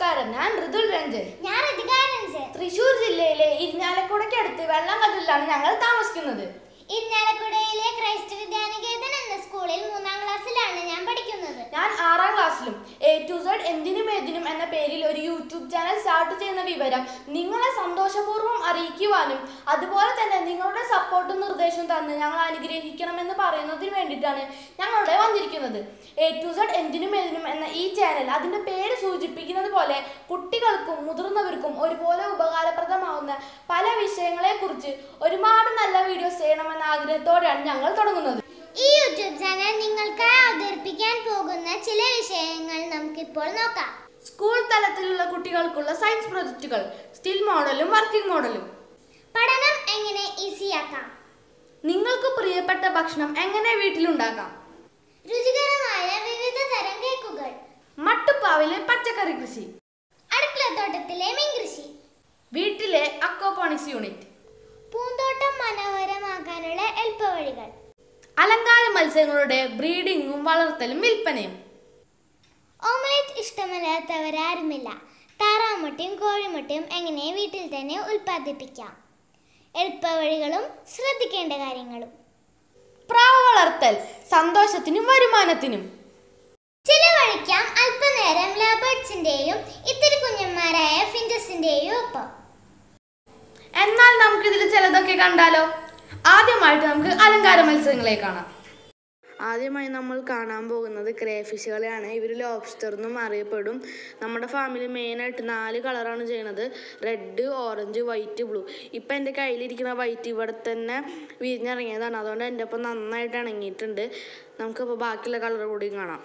നമസ്കാരം ഞാൻ ഋതുൽ രഞ്ജൻ ഞാൻ അധികാരഞ്ച് തൃശൂർ ജില്ലയിലെ ഇരിഞ്ഞാലക്കുടയ്ക്കടുത്ത് വെള്ളംകല്ലിലാണ് ഞങ്ങൾ താമസിക്കുന്നത് ഇരിഞ്ഞാലക്കുടയിലെ ക്രൈസ്റ്റ് വിദ്യാനികേതൻ എന്ന സ്കൂളിൽ മൂന്നാം ക്ലാസ്സിലാണ് ഞാൻ പഠിക്കുന്നത് ഞാൻ ആറാം ക്ലാസ്സിലും എ ടു സെഡ് എന്തിനും ഏതിനും എന്ന പേരിൽ ഒരു യൂട്യൂബ് ചാനൽ സ്റ്റാർട്ട് ചെയ്യുന്ന വിവരം നിങ്ങളെ സന്തോഷപൂർവ്വം അറിയിക്കുവാനും അതുപോലെ തന്നെ നിങ്ങളുടെ സപ്പോർട്ടും നിർദ്ദേശവും തന്ന് ഞങ്ങൾ അനുഗ്രഹിക്കണമെന്ന് പറയുന്നതിന് വേണ്ടിയിട്ടാണ് ഞങ്ങളുടെ വന്നിരിക്കുന്നത് എ ടു സെഡ് എന്തിനും ഏതിനും എന്ന ഈ ചാനൽ അതിൻ്റെ പേര് സൂചിപ്പിക്കുന്നത് പോലെ കുട്ടികൾക്കും മുതിർന്നവർക്കും ഒരുപോലെ ഉപകാരപ്രദമാവുന്ന പല വിഷയങ്ങളെക്കുറിച്ച് ഒരുപാട് നല്ല വീഡിയോസ് ചെയ്യണമെന്ന ആഗ്രഹത്തോടെയാണ് ഞങ്ങൾ തുടങ്ങുന്നത് ഈ യൂട്യൂബ് ചാനൽ നിങ്ങൾക്കായി അവതരിപ്പിക്കാൻ പോകുന്ന ചില വിഷയങ്ങൾ നമുക്കിപ്പോൾ നോക്കാം സ്കൂൾ തലത്തിലുള്ള കുട്ടികൾക്കുള്ള സയൻസ് പ്രൊജക്റ്റുകൾ സ്റ്റിൽ മോഡലും വർക്കിംഗ് മോഡലും പഠനം എങ്ങനെ ഈസിയാക്കാം നിങ്ങൾക്ക് പ്രിയപ്പെട്ട ഭക്ഷണം എങ്ങനെ വീട്ടിലുണ്ടാക്കാം രുചികരമായ വിവിധ തരം കേക്കുകൾ മട്ടുപ്പാവിലെ പച്ചക്കറി കൃഷി അടുക്കളത്തോട്ടത്തിലെ മീൻ കൃഷി വീട്ടിലെ അക്വാപോണിക്സ് യൂണിറ്റ് പൂന്തോട്ടം മനോഹരമാക്കാനുള്ള എളുപ്പവഴികൾ അലങ്കാര മത്സ്യങ്ങളുടെ ബ്രീഡിങ്ങും വളർത്തലും വിൽപ്പനയും ഓംലെറ്റ് ഇഷ്ടമല്ലാത്തവരാരുമില്ല താറാമുട്ടയും കോഴിമുട്ടയും എങ്ങനെ വീട്ടിൽ തന്നെ ഉൽപ്പാദിപ്പിക്കാം എളുപ്പവഴികളും ശ്രദ്ധിക്കേണ്ട കാര്യങ്ങളും പ്രാവ് വളർത്തൽ സന്തോഷത്തിനും വരുമാനത്തിനും ചിലവഴിക്കാം അല്പനേരം ലബേർഡ്സിന്റെയും ഇത്തിരി കുഞ്ഞന്മാരായ ഫിഞ്ചസിന്റെയും ഒപ്പം എന്നാൽ നമുക്കിതിൽ ചിലതൊക്കെ കണ്ടാലോ ആദ്യമായിട്ട് നമുക്ക് അലങ്കാര മത്സ്യങ്ങളെ കാണാം ആദ്യമായി നമ്മൾ കാണാൻ പോകുന്നത് ക്രേഫിഷുകളെയാണ് ഇവർ ലോബ്സ്റ്റർ എന്നും അറിയപ്പെടും നമ്മുടെ ഫാമിലി മെയിനായിട്ട് നാല് കളറാണ് ചെയ്യണത് റെഡ് ഓറഞ്ച് വൈറ്റ് ബ്ലൂ ഇപ്പം എൻ്റെ കയ്യിലിരിക്കുന്ന വൈറ്റ് ഇവിടെ തന്നെ വിരിഞ്ഞിറങ്ങിയതാണ് അതുകൊണ്ട് എൻ്റെ ഒപ്പം നന്നായിട്ട് ഇണങ്ങിയിട്ടുണ്ട് നമുക്കപ്പോൾ ബാക്കിയുള്ള കളർ കൂടി കാണാം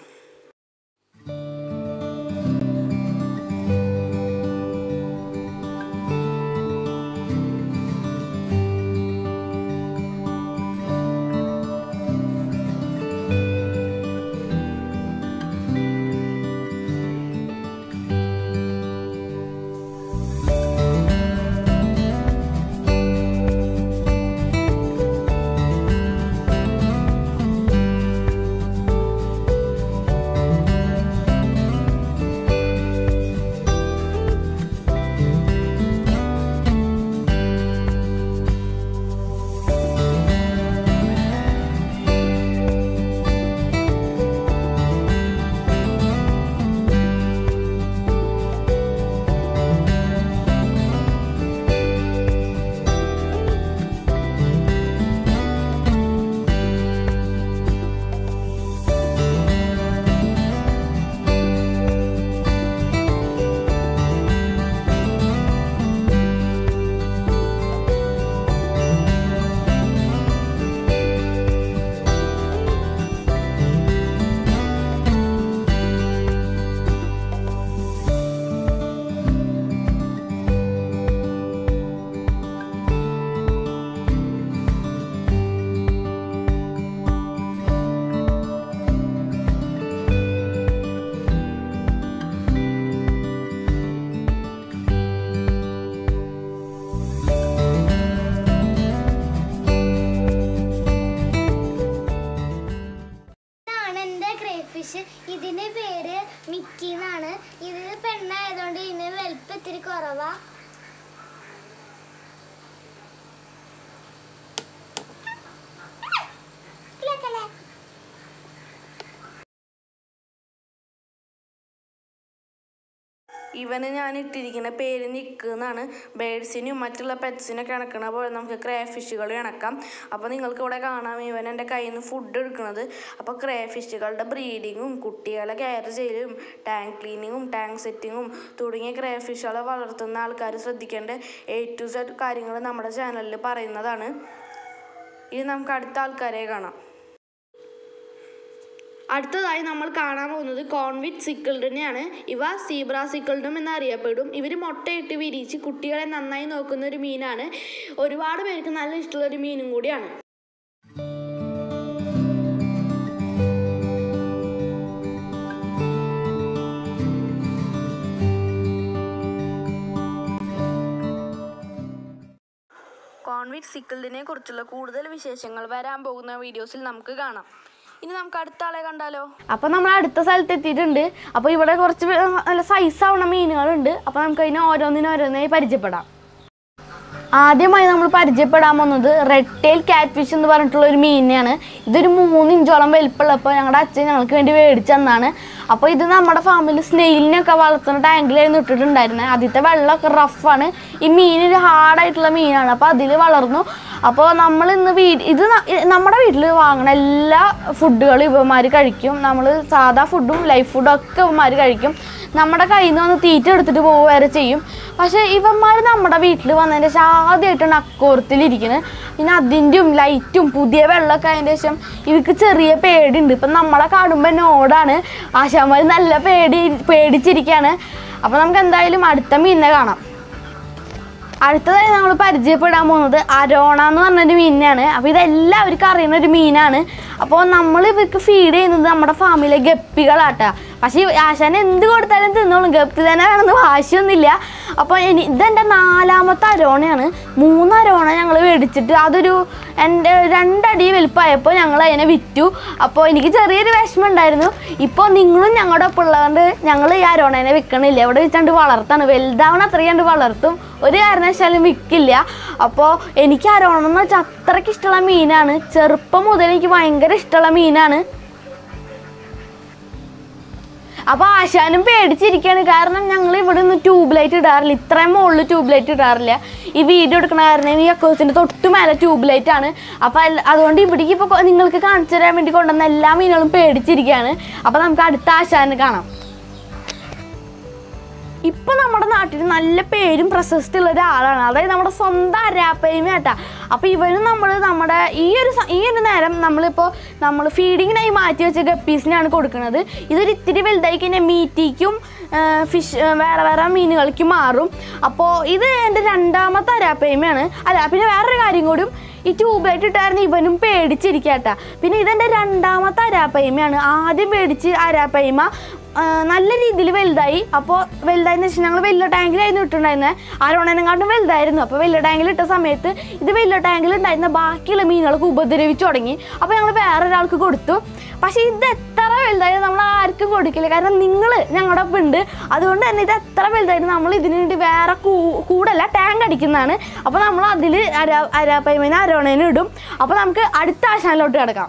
ഇതാണ് എൻ്റെ ക്രേഫിഷ് ഇതിൻ്റെ പേര് മിക്കി എന്നാണ് ഇത് പെണ്ണായതുകൊണ്ട് ഇതിന് വലുപ്പം ഇത്തിരി കുറവാ ഇവന് ഞാൻ ഇട്ടിരിക്കുന്ന പേര് നിക്ക് എന്നാണ് ബേഡ്സിനും മറ്റുള്ള പെറ്റ്സിനൊക്കെ ഇണക്കണ പോലെ നമുക്ക് ക്രേഫിഷുകൾ ഇണക്കാം അപ്പോൾ നിങ്ങൾക്ക് ഇവിടെ കാണാം ഇവൻ എൻ്റെ കയ്യിൽ നിന്ന് ഫുഡ് എടുക്കുന്നത് അപ്പോൾ ക്രേഫിഷുകളുടെ ബ്രീഡിങ്ങും കുട്ടികളെ കെയർ ചെയ്യലും ടാങ്ക് ക്ലീനിങ്ങും ടാങ്ക് സെറ്റിങ്ങും തുടങ്ങിയ ക്രേഫിഷുകളെ വളർത്തുന്ന ആൾക്കാർ ശ്രദ്ധിക്കേണ്ട എ ടു സെഡ് കാര്യങ്ങൾ നമ്മുടെ ചാനലിൽ പറയുന്നതാണ് ഇനി നമുക്ക് അടുത്ത ആൾക്കാരെ കാണാം അടുത്തതായി നമ്മൾ കാണാൻ പോകുന്നത് കോൺവിറ്റ് സിക്കിൾഡിനെയാണ് ഇവ സീബ്ര സിക്കിൾഡും എന്നറിയപ്പെടും ഇവർ മുട്ടയിട്ട് വിരിച്ച് കുട്ടികളെ നന്നായി നോക്കുന്ന ഒരു മീനാണ് ഒരുപാട് പേർക്ക് നല്ല ഇഷ്ടമുള്ള ഒരു മീനും കൂടിയാണ് കോൺവിറ്റ് സിക്കിൾഡിനെ കുറിച്ചുള്ള കൂടുതൽ വിശേഷങ്ങൾ വരാൻ പോകുന്ന വീഡിയോസിൽ നമുക്ക് കാണാം ഇനി നമുക്ക് അടുത്ത ആളെ കണ്ടാലോ അപ്പോൾ നമ്മൾ അടുത്ത സ്ഥലത്ത് എത്തിയിട്ടുണ്ട് അപ്പോൾ ഇവിടെ കുറച്ച് വേ- നല്ല സൈസ് ആവുന്ന മീനുകളുണ്ട് അപ്പോൾ നമുക്ക് അതിനെ ഓരോന്നിനും ഓരോന്നിനായി പരിചയപ്പെടാം ആദ്യമായി നമ്മൾ പരിചയപ്പെടാൻ പോകുന്നത് റെഡ് ടെയിൽ കാറ്റ് ഫിഷ് എന്ന് പറഞ്ഞിട്ടുള്ള ഒരു മീനിനെയാണ് ഇതൊരു മൂന്ന് ഇഞ്ചോളം വലിപ്പമുള്ളപ്പോൾ ഞങ്ങളുടെ അച്ഛൻ ഞങ്ങൾക്ക് വേണ്ടി മേടിച്ചു തന്നാണ് അപ്പോൾ ഇത് നമ്മുടെ ഫാമിൽ സ്നെയിലിനൊക്കെ വളർത്തുന്ന ടാങ്കിലായിരുന്നു ഇട്ടിട്ടുണ്ടായിരുന്നത് ആദ്യത്തെ വെള്ളമൊക്കെ റഫാണ് ഈ മീൻ ഒരു ഹാർഡായിട്ടുള്ള മീനാണ് അപ്പോൾ അതിൽ വളർന്നു അപ്പോൾ നമ്മൾ ഇന്ന് വീ ഇത് ന- ഇ- നമ്മുടെ വീട്ടിൽ വാങ്ങുന്ന എല്ലാ ഫുഡുകളും ഇവന്മാർ കഴിക്കും നമ്മൾ സാധാ ഫുഡും ലൈഫ് ഫുഡും ഒക്കെ ഇവന്മാർ കഴിക്കും നമ്മുടെ കയ്യിൽ നിന്ന് വന്ന് തീറ്റ എടുത്തിട്ട് പോവുക വരെ ചെയ്യും പക്ഷേ ഇവന്മാർ നമ്മുടെ വീട്ടിൽ വന്നതിൻ്റെ ശേഷം ആദ്യമായിട്ടാണ് അക്കോറത്തിലിരിക്കുന്നത് പിന്നെ അതിൻ്റെയും ലൈറ്റും പുതിയ വെള്ളമൊക്കെ അതിൻ്റെ ശേഷം ഇവർക്ക് ചെറിയ പേടിയുണ്ട് ഇപ്പം നമ്മളെ കാണുമ്പോൾ നോടാണ് ആശാന്മാർ നല്ല പേടി പേടിച്ചിരിക്കുകയാണ് അപ്പോൾ നമുക്ക് എന്തായാലും അടുത്ത മീനിനെ കാണാം അടുത്തതായി നമ്മൾ പരിചയപ്പെടാൻ പോകുന്നത് അരോണ എന്ന് പറഞ്ഞൊരു മീനാണ് അപ്പോൾ ഇതെല്ലാവർക്കും അറിയുന്ന ഒരു മീനാണ് അപ്പോൾ നമ്മൾ ഇവർക്ക് ഫീഡ് ചെയ്യുന്നത് നമ്മുടെ ഫാമിലെ ഗപ്പികളാട്ടാ പക്ഷേ ഈ ആശാൻ എന്ത് കൊടുത്താലും തിന്നോളും ഗപ്പി തന്നെ വേണമെന്ന് വാശിയൊന്നുമില്ല അപ്പോൾ ഇനി ഇതെൻ്റെ നാലാമത്തെ അരോണയാണ് മൂന്ന് അരോണ ഞങ്ങൾ മേടിച്ചിട്ട് അതൊരു എൻ്റെ രണ്ടടി വലുപ്പമായപ്പോൾ ഞങ്ങൾ അതിനെ വിറ്റു അപ്പോൾ എനിക്ക് ചെറിയൊരു വിഷമം ഉണ്ടായിരുന്നു ഇപ്പോൾ നിങ്ങളും ഞങ്ങളുടെ ഒപ്പം ഉള്ളതുകൊണ്ട് ഞങ്ങൾ ഈ അരോണേനെ വിൽക്കണില്ല ഇവിടെ വെച്ചാണ്ട് വളർത്താണ് വലുതാവണ അത്രയും കണ്ട് വളർത്തും ഒരു കാരണവശാലും വിൽക്കില്ല അപ്പോൾ എനിക്ക് അരോണം എന്ന് വെച്ചാൽ അത്രയ്ക്ക് ഇഷ്ടമുള്ള മീനാണ് ചെറുപ്പം മുതൽ എനിക്ക് ഭയങ്കര ഇഷ്ടമുള്ള മീനാണ് അപ്പോൾ ആശാനും പേടിച്ചിരിക്കുകയാണ് കാരണം ഞങ്ങൾ ഇവിടെ നിന്ന് ട്യൂബ് ലൈറ്റ് ഇടാറില്ല ഇത്രയും മുകളിൽ ട്യൂബ് ലൈറ്റ് ഇടാറില്ല ഈ വീഡിയോ എടുക്കണ കാരണം ഈ അക്കോസിൻ്റെ തൊട്ട് മേലെ ട്യൂബ് ലൈറ്റ് ആണ് അപ്പോൾ അല്ല- അതുകൊണ്ട് ഇവിടേക്ക് ഇപ്പോൾ നിങ്ങൾക്ക് കാണിച്ചു തരാൻ വേണ്ടി കൊണ്ടുവന്ന എല്ലാ മീനുകളും പേടിച്ചിരിക്കുകയാണ് അപ്പോൾ നമുക്ക് അടുത്ത ആശാനെ കാണാം ഇപ്പൊ നമ്മുടെ നാട്ടിൽ നല്ല പേരും പ്രശസ്തി ഉള്ള ഒരാളാണ് അതായത് നമ്മുടെ സ്വന്തം അരാപ്പയ്മ കേട്ടാ അപ്പൊ ഇവനും നമ്മൾ നമ്മുടെ ഈ ഒരു സ- ഈ ഒരു നേരം നമ്മളിപ്പോൾ നമ്മൾ ഫീഡിങ്ങിനായി മാറ്റി വെച്ച ഗപ്പീസിനാണ് കൊടുക്കുന്നത് ഇതൊരു ഇത്തിരി വലുതായി കഴിഞ്ഞാൽ മീറ്റിക്കും ഫിഷ് വേറെ വേറെ മീനുകൾക്ക് മാറും അപ്പോൾ ഇത് എൻ്റെ രണ്ടാമത്തെ അരാപ്പയ്മയാണ് അല്ല പിന്നെ വേറൊരു കാര്യം കൂടിയും ഈ ട്യൂബ് ഇട്ടായിരുന്നു ഇവനും പേടിച്ചിരിക്കട്ടാ പിന്നെ ഇതെൻ്റെ രണ്ടാമത്തെ അരാപ്പയ്മയാണ് ആദ്യം പേടിച്ച് അരാപ്പയ്മ ആ, നല്ല രീതിയിൽ വലുതായി അപ്പോൾ വലുതായെന്ന് വെച്ചാൽ ഞങ്ങൾ വലിയ ടാങ്കിലായിരുന്നു ഇട്ടുണ്ടായിരുന്നത് ആരോണനെങ്ങാണ്ടും വലുതായിരുന്നു അപ്പോൾ വലിയ ടാങ്കിൽ ഇട്ട സമയത്ത് ഇത് വലിയ ടാങ്കിൽ ഉണ്ടായിരുന്ന ബാക്കിയുള്ള മീനുകൾക്ക് ഉപദ്രവിച്ചു തുടങ്ങി അപ്പോൾ ഞങ്ങൾ വേറൊരാൾക്ക് കൊടുത്തു പക്ഷേ ഇത് എത്ര വലുതായാലും നമ്മൾ ആർക്കും കൊടുക്കില്ല കാരണം നിങ്ങൾ ഞങ്ങളുടെ ഒപ്പം ഉണ്ട് അതുകൊണ്ട് തന്നെ ഇത് എത്ര വലുതായാലും നമ്മൾ ഇതിന് വേണ്ടി വേറെ കൂ കൂടല്ല ടാങ്ക് അടിക്കുന്നതാണ് അപ്പോൾ നമ്മൾ അതിൽ അരാ അരാപ്പയ്മേനെ അരോണേനും ഇടും അപ്പോൾ നമുക്ക് അടുത്ത ആശാനിലോട്ട് കിടക്കാം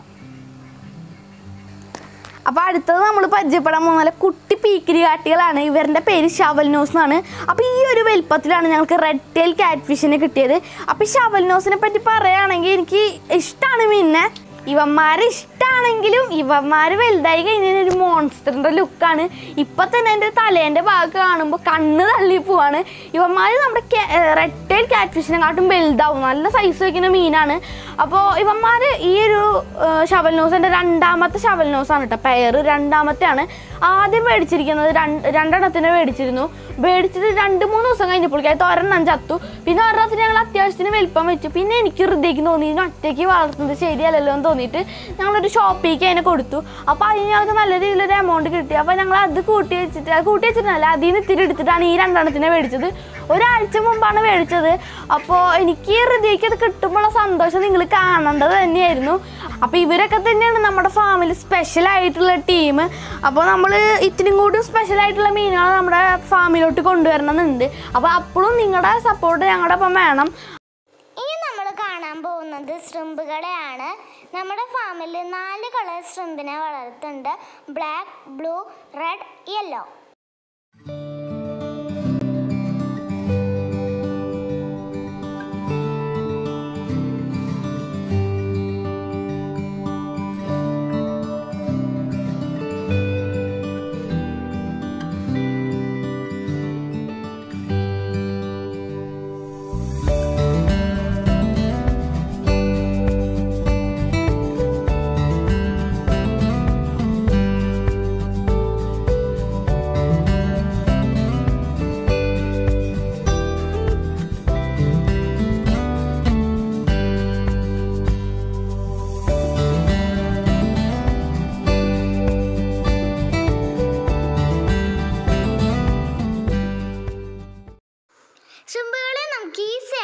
അപ്പോൾ അടുത്തത് നമ്മൾ പരിചയപ്പെടാൻ പോകുന്ന നല്ല കുട്ടി പീക്കിരി കാട്ടികളാണ് ഇവരുടെ പേര് ഷവൽ നോസ് എന്നാണ് അപ്പോൾ ഈ ഒരു വലിപ്പത്തിലാണ് ഞങ്ങൾക്ക് റെഡ് ടെയിൽ കാറ്റ് ഫിഷിനെ കിട്ടിയത് അപ്പോൾ ഈ ഷവൽ നോസിനെ പറ്റി പറയുകയാണെങ്കിൽ എനിക്ക് ഇഷ്ടമാണ് മീനിനെ ഇവന്മാരെ ഇഷ്ടമാണെങ്കിലും ഇവന്മാർ വലുതായി കഴിഞ്ഞാൽ ഒരു മോൺസ്റ്ററിൻ്റെ ലുക്കാണ് ഇപ്പം തന്നെ എൻ്റെ തലേൻ്റെ ഭാഗം കാണുമ്പോൾ കണ്ണ് തള്ളി പോവാണ് ഇവന്മാർ നമ്മുടെ റെഡ് ടെയിൽ കാറ്റ് ഫിഷിനെക്കാട്ടും വലുതാവും നല്ല സൈസ് വയ്ക്കുന്ന മീനാണ് അപ്പോൾ ഇവന്മാർ ഈ ഒരു ഷവൽ നോസ് എൻ്റെ രണ്ടാമത്തെ ഷവൽ നോസാണ് കേട്ടോ പെയർ രണ്ടാമത്തെയാണ് ആദ്യം മേടിച്ചിരിക്കുന്നത് രണ്ട് രണ്ടെണ്ണത്തിന് മേടിച്ചിരുന്നു മേടിച്ചിട്ട് രണ്ട് മൂന്ന് ദിവസം കഴിഞ്ഞപ്പോഴേക്കും അത് ഒരെണ്ണം ചത്തു പിന്നെ ഒരെണ്ണത്തിന് ഞങ്ങൾ അത്യാവശ്യത്തിന് വലിപ്പം വെച്ചു പിന്നെ എനിക്ക് ഹൃദയക്ക് തോന്നി ഇതിന് ഒറ്റയ്ക്ക് വളർത്തുന്നത് ശരിയല്ലല്ലോ എന്ന് തോന്നിയിട്ട് ഞങ്ങളൊരു ഷോപ്പിലേക്ക് അതിനെ കൊടുത്തു അപ്പോൾ അതിന് ഞങ്ങൾക്ക് നല്ല രീതിയിലൊരു എമൗണ്ട് കിട്ടി അപ്പോൾ ഞങ്ങൾ അത് കൂട്ടി വെച്ചിട്ട് അത് കൂട്ടി വെച്ചിട്ടല്ല അതിൽ നിന്ന് ഇത്തിരി എടുത്തിട്ടാണ് ഈ രണ്ടെണ്ണത്തിനെ മേടിച്ചത് ഒരാഴ്ച മുമ്പാണ് മേടിച്ചത് അപ്പോൾ എനിക്ക് ഈ ഹൃദയക്ക് അത് കിട്ടുമ്പോഴുള്ള സന്തോഷം നിങ്ങൾ കാണേണ്ടത് തന്നെയായിരുന്നു അപ്പോൾ ഇവരൊക്കെ തന്നെയാണ് നമ്മുടെ ഫാമിൽ സ്പെഷ്യൽ ആയിട്ടുള്ള ടീം അപ്പോൾ നമ്മൾ ഇത്തിരി കൂടി സ്പെഷ്യൽ ആയിട്ടുള്ള മീനുകൾ നമ്മുടെ ഫാമിലോട്ട് കൊണ്ടുവരണമെന്നുണ്ട് അപ്പോൾ അപ്പോഴും നിങ്ങളുടെ സപ്പോർട്ട് ഞങ്ങളുടെ ഒപ്പം വേണം ഇനി നമ്മൾ കാണാൻ പോകുന്നത് ശ്രിമ്പുകളെയാണ് നമ്മുടെ ഫാമിൽ നാല് കളർ ശ്രിമ്പിനെ വളർത്തുന്നുണ്ട് ബ്ലാക്ക് ബ്ലൂ റെഡ് യെല്ലോ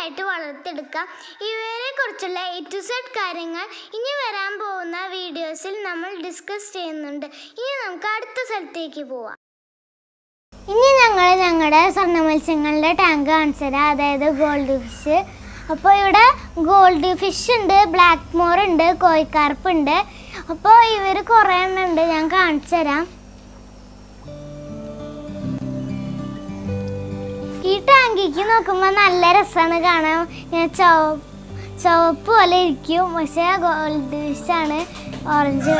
ആയിട്ട് വളർത്തിയെടുക്കാം ഇവരെ കുറിച്ചുള്ള എ ടു സെഡ് കാര്യങ്ങൾ ഇനി വരാൻ പോകുന്ന വീഡിയോസിൽ നമ്മൾ ഡിസ്കസ് ചെയ്യുന്നുണ്ട് ഇനി നമുക്ക് അടുത്ത സ്ഥലത്തേക്ക് പോവാം ഇനി ഞങ്ങൾ ഞങ്ങളുടെ സ്വർണ്ണ മത്സ്യങ്ങളുടെ ടാങ്ക് കാണിച്ചു തരാം അതായത് ഗോൾഡ് ഫിഷ് അപ്പോൾ ഇവിടെ ഗോൾഡ് ഫിഷ് ഉണ്ട് ബ്ലാക്ക് മോർ ഉണ്ട് കോഴിക്കാർപ്പ് ഉണ്ട് അപ്പോൾ ഇവർ കുറേ എണ്ണം ഉണ്ട് ഞാൻ കാണിച്ചു തരാം ഈ ടാങ്കിക്ക് നോക്കുമ്പോൾ നല്ല രസമാണ് കാണാൻ ഇങ്ങനെ ചുവപ്പ് ചുവപ്പ് പോലെ ഇരിക്കും പക്ഷേ ഗോൾഡ് ഫിഷാണ് ഓറഞ്ച്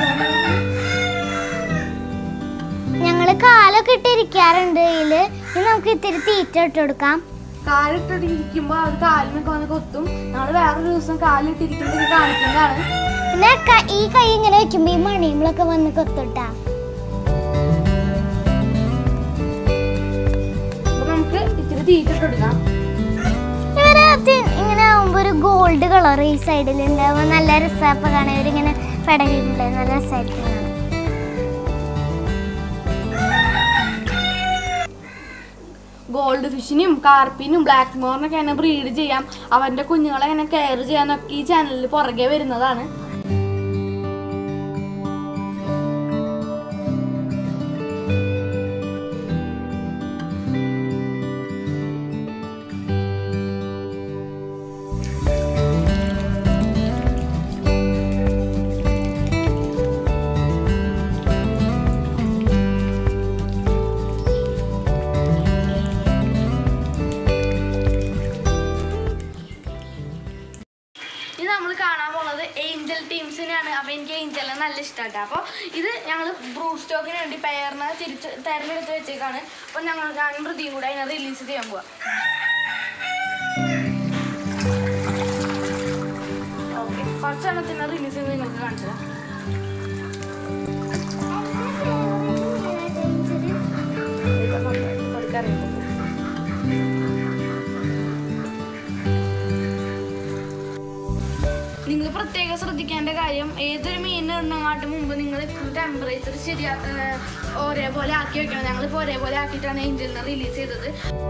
ഞങ്ങൾ കാലൊക്കെ ഇട്ടിരിക്കാറുണ്ട് ഇതിൽ ഇനി നമുക്ക് ഇത്തിരി തീറ്റ ഇട്ട് കൊടുക്കാം കാലിട്ടിട്ട് ഇരിക്കുമ്പോൾ അത് കാലിനൊക്കെ വന്ന് കൊത്തും ഞങ്ങൾ വേറൊരു ദിവസം കാലിട്ടിരിക്കുമ്പോൾ കാണിക്കുന്നതാണ് പിന്നെ ക- ഈ കൈ ഇങ്ങനെ വെക്കുമ്പോൾ ഈ മണികളൊക്കെ വന്ന് കൊത്തിട്ടാ അപ്പൊ നമുക്ക് ഇത്തിരി തീറ്റിട്ട് കൊടുക്കാം ഇവര് തി- ഇങ്ങനെ ആവുമ്പോ ഒരു ഗോൾഡ് കളർ ഈ സൈഡിൽ ഉണ്ടാവുമ്പോ നല്ല രസപ്പ കാണാൻ ഇവരിങ്ങനെ പെടകിട്ടുണ്ട് നല്ല രസമായിരിക്കും കാണാൻ. ഗോൾഡ് ഫിഷിനും കാർപ്പിനും ബ്ലാക്ക് മോറിനൊക്കെ എന്നെ ബ്രീഡ് ചെയ്യാം അവന്റെ കുഞ്ഞുങ്ങളെ എങ്ങനെ കെയർ ചെയ്യാനൊക്കെ ഈ ചാനലിൽ പുറകെ വരുന്നതാണ് ഇത് നമ്മൾ കാണാൻ പോകുന്നത് ഏഞ്ചൽ ടീംസിനെയാണ് അപ്പോൾ എനിക്ക് ഏഞ്ചലിനെ നല്ല ഇഷ്ടമാണ് അപ്പോൾ ഇത് ഞങ്ങൾ ബ്രൂ സ്റ്റോക്കിന് വേണ്ടി പെയറിനെ തിരിച്ച് തിരഞ്ഞെടുത്ത് വെച്ചേക്കാണ് അപ്പോൾ ഞങ്ങൾ ഞാനും പ്രതിയും കൂടെ അതിനെ റിലീസ് ചെയ്യാൻ പോവാം ഓക്കെ കുറച്ചെണ്ണത്തിനെ റിലീസ് ചെയ്ത് നിങ്ങൾക്ക് കാണിച്ചു തരാം അറിയാം നിങ്ങൾ പ്രത്യേകം ശ്രദ്ധിക്കേണ്ട കാര്യം ഏതൊരു മീനിനെ ഇടണങ്ങാട്ട് മുമ്പ് നിങ്ങൾ ടെമ്പറേച്ചർ ശരിയാ ഏർ ഒരേപോലെ ആക്കി വെക്കണം ഞങ്ങളിപ്പോൾ ഒരേപോലെ ആക്കിയിട്ടാണ് ഏഞ്ചലിനെ റിലീസ് ചെയ്തത്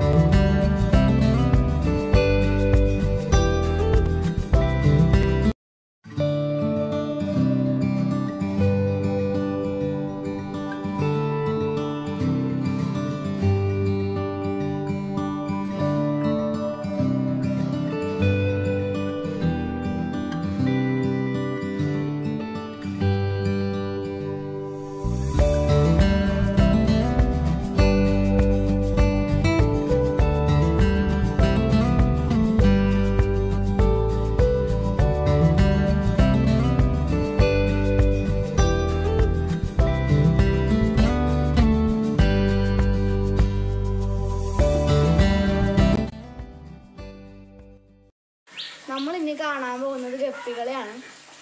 നമ്മൾ ഇനി കാണാൻ പോകുന്നത് ഗപ്പികളെയാണ്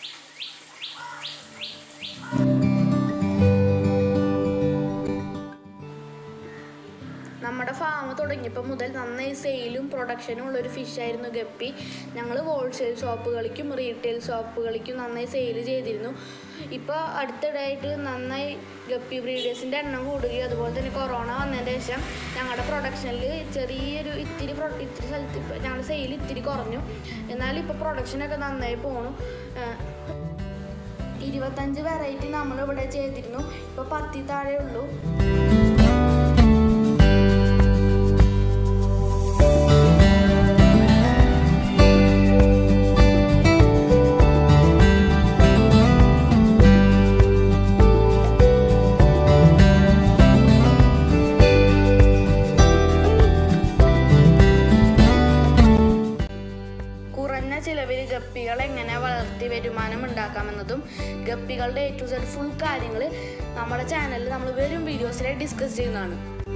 നമ്മുടെ ഫാം തുടങ്ങിയപ്പോൾ മുതൽ നന്നായി സെയിലും പ്രൊഡക്ഷനും ഉള്ള ഒരു ഫിഷായിരുന്നു ഗപ്പി ഞങ്ങൾ ഹോൾസെയിൽ ഷോപ്പുകളിലേക്കും റീറ്റെയിൽ ഷോപ്പുകളിലേക്കും നന്നായി സെയിൽ ചെയ്തിരുന്നു ഇപ്പോൾ അടുത്തിടെയായിട്ട് നന്നായി ഗപ്പി ബ്രീഡേഴ്സിൻ്റെ എണ്ണം കൂടുകയും അതുപോലെ തന്നെ കൊറോണ വന്നതിന് ശേഷം ഞങ്ങളുടെ പ്രൊഡക്ഷനിൽ ചെറിയൊരു ഇത്തിരി പ്രൊ ഇത്തിരി സ്ഥലത്ത് ഇപ്പോൾ ഞങ്ങളുടെ സെയിൽ ഇത്തിരി കുറഞ്ഞു എന്നാലും ഇപ്പോൾ പ്രൊഡക്ഷനൊക്കെ നന്നായി പോണു ഏഹ് ഇരുപത്തഞ്ച് വെറൈറ്റി നമ്മളിവിടെ ചെയ്തിരുന്നു ഇപ്പോൾ പത്തി താഴെ ഉള്ളൂ കുറഞ്ഞ ചിലവിൽ ഗപ്പികൾ എങ്ങനെ വളർത്തി വരുമാനം ഉണ്ടാക്കാമെന്നതും ഗപ്പികളുടെ എ ടു സെഡ് ഫുൾ കാര്യങ്ങൾ നമ്മുടെ ചാനലിൽ നമ്മൾ വരും വീഡിയോസിലെ ഡിസ്കസ് ചെയ്യുന്നതാണ്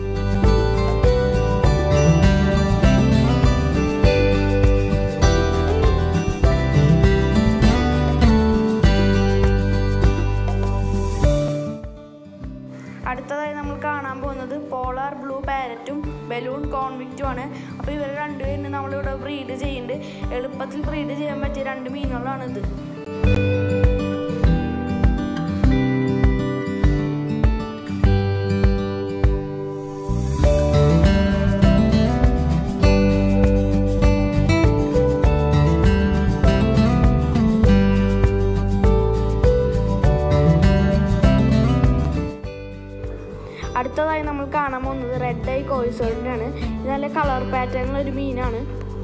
അടുത്തതായി നമ്മൾ കാണാൻ പോകുന്നത് പോളാർ ബ്ലൂ പാരറ്റും ബലൂൺ കോൺവിക്റ്റും ആണ് അപ്പോൾ ഇവർ രണ്ടുപേരും നമ്മളിവിടെ ബ്രീഡ് ചെയ്യുന്നുണ്ട് എളുപ്പത്തിൽ ബ്രീഡ് ചെയ്യാൻ പറ്റിയ രണ്ട് മീനുകളാണ് ഇത് കോയിസോഡിൻ്റെ ആണ് ഇത് നല്ല കളർ പാറ്റേണുള്ള ഒരു മീനാണ്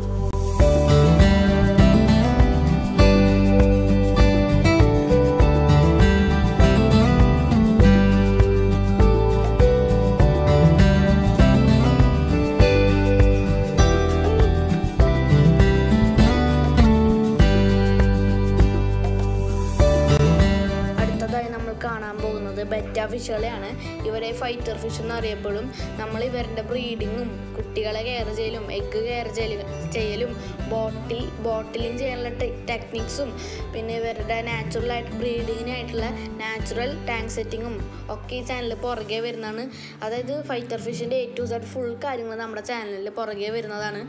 അടുത്തതായി നമ്മൾ കാണാൻ പോകുന്നത് ബെറ്റ ഫിഷുകളെയാണ് ഇവരെ ഫൈറ്റർ ഫിഷ് എന്ന് അറിയപ്പെടും നമ്മൾ ഇവരുടെ ബ്രീഡിങ്ങും കുട്ടികളെ കെയർ ചെയ്യലും എഗ്ഗ് കെയർ ചെയ്യലും ബോട്ടിൽ ബോട്ടിലിംഗ് ചെയ്യാനുള്ള ടെക്നിക്സും പിന്നെ ഇവരുടെ നാച്ചുറൽ ആയിട്ട് ബ്രീഡിങ്ങിനായിട്ടുള്ള നാച്ചുറൽ ടാങ്ക് സെറ്റിങ്ങും ഒക്കെ ഈ ചാനലിൽ പുറകെ വരുന്നതാണ് അതായത് ഫൈറ്റർ ഫിഷിൻ്റെ എ ടു സെഡ് ഫുൾ കാര്യങ്ങൾ നമ്മുടെ ചാനലിൽ പുറകെ വരുന്നതാണ്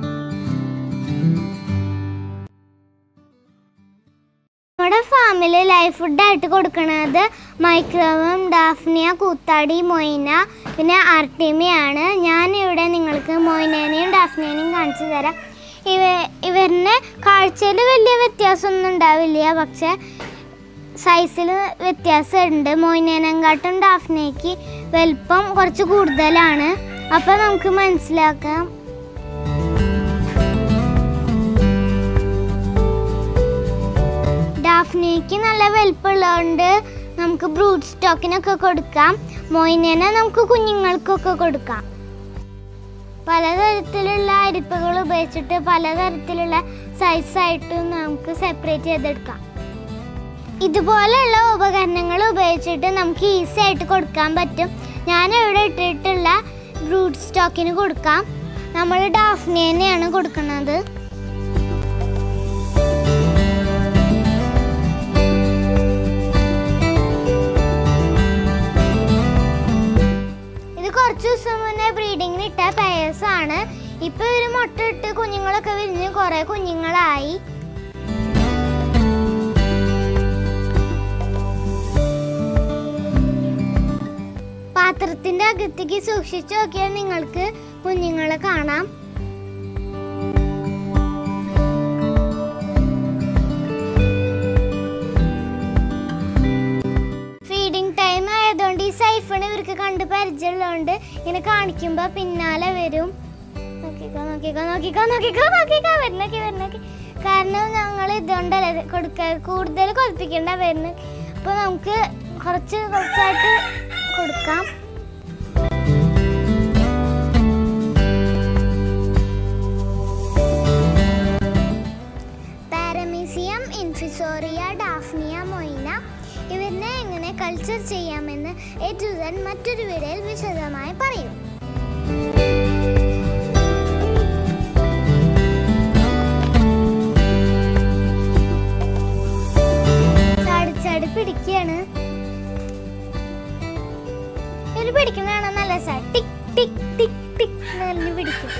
നമ്മുടെ ഫാമിൽ ലൈഫ് ഫുഡായിട്ട് കൊടുക്കുന്നത് മൈക്രോവം ഡാഫ്നിയ കൂത്താടി മൊയ്ന പിന്നെ ആർട്ടിമിയാണ് ഞാനിവിടെ നിങ്ങൾക്ക് മൊയ്നേനെയും ഡാഫ്നിയനെയും കാണിച്ചു തരാം ഇവ ഇവരിന് കാഴ്ചയിൽ വലിയ വ്യത്യാസമൊന്നും ഉണ്ടാവില്ല പക്ഷെ സൈസിൽ വ്യത്യാസമുണ്ട് മൊയ്നേനെങ്കാട്ടും ഡാഫ്നയ്ക്ക് വലിപ്പം കുറച്ച് കൂടുതലാണ് അപ്പോൾ നമുക്ക് മനസ്സിലാക്കാം ഡാഫ്നിക്ക് നല്ല വലിപ്പമുള്ളതുകൊണ്ട് നമുക്ക് ബ്രൂട്ട് സ്റ്റോക്കിനൊക്കെ കൊടുക്കാം മൊയിനേനെ നമുക്ക് കുഞ്ഞുങ്ങൾക്കൊക്കെ കൊടുക്കാം പലതരത്തിലുള്ള അരിപ്പകൾ ഉപയോഗിച്ചിട്ട് പലതരത്തിലുള്ള സൈസായിട്ട് നമുക്ക് സെപ്പറേറ്റ് ചെയ്തെടുക്കാം ഇതുപോലെയുള്ള ഉപകരണങ്ങൾ ഉപയോഗിച്ചിട്ട് നമുക്ക് ഈസി ആയിട്ട് കൊടുക്കാൻ പറ്റും ഞാൻ ഇവിടെ ഇട്ടിട്ടുള്ള ബ്രൂട്ട് സ്റ്റോക്കിന് കൊടുക്കാം നമ്മൾ ഡാഫ്നിയനെയാണ് കൊടുക്കുന്നത് ഇത് കുറച്ച് ദിവസം മുന്നേ ബ്രീഡിങ്ങിന് ഇട്ട പേഴ്സ് ആണ് ഇപ്പൊ ഒരു മുട്ട ഇട്ട് കുഞ്ഞുങ്ങളൊക്കെ വിരിഞ്ഞ് കുറെ കുഞ്ഞുങ്ങളായി പാത്രത്തിന്റെ അകത്തേക്ക് സൂക്ഷിച്ചു നോക്കിയാൽ നിങ്ങൾക്ക് കുഞ്ഞുങ്ങളെ കാണാം ഫീഡിങ് ടൈം ആയതുകൊണ്ട് ഈ സൈഫൺ ഇവർക്ക് കണ്ട് പരിചയമുള്ളതുകൊണ്ട് ഇങ്ങനെ കാണിക്കുമ്പോൾ പിന്നാലെ വരും നോക്കിക്കോ നോക്കിക്കോ നോക്കിക്കോ നോക്കിക്കോ നോക്കിക്കോ വരുന്നൊക്കെ വരുന്നൊക്കെ കാരണം ഞങ്ങൾ ഇതുകൊണ്ടല്ലേ കൊടുക്ക കൂടുതൽ കൊതിപ്പിക്കേണ്ട വരുന്നത് അപ്പോൾ നമുക്ക് കുറച്ച് കുറച്ചായിട്ട് കൊടുക്കാം പാരമീസിയം ഇൻഫിസോറിയ ഡാഫ്നിയ മൊയ്ന ഇവരിനെ എങ്ങനെ കൾച്ചർ ചെയ്യാമെന്ന് എ ടു സെഡ് മറ്റൊരു വീഡിയോയിൽ വിശദമായി പറയും ചാടി ചാടി പിടിക്കുകയാണ് ഇവര് പിടിക്കുന്നതാണ് നല്ല രസാ. ടിക് ടിക് ടിക് ടിക് നല്ല പിടിക്കും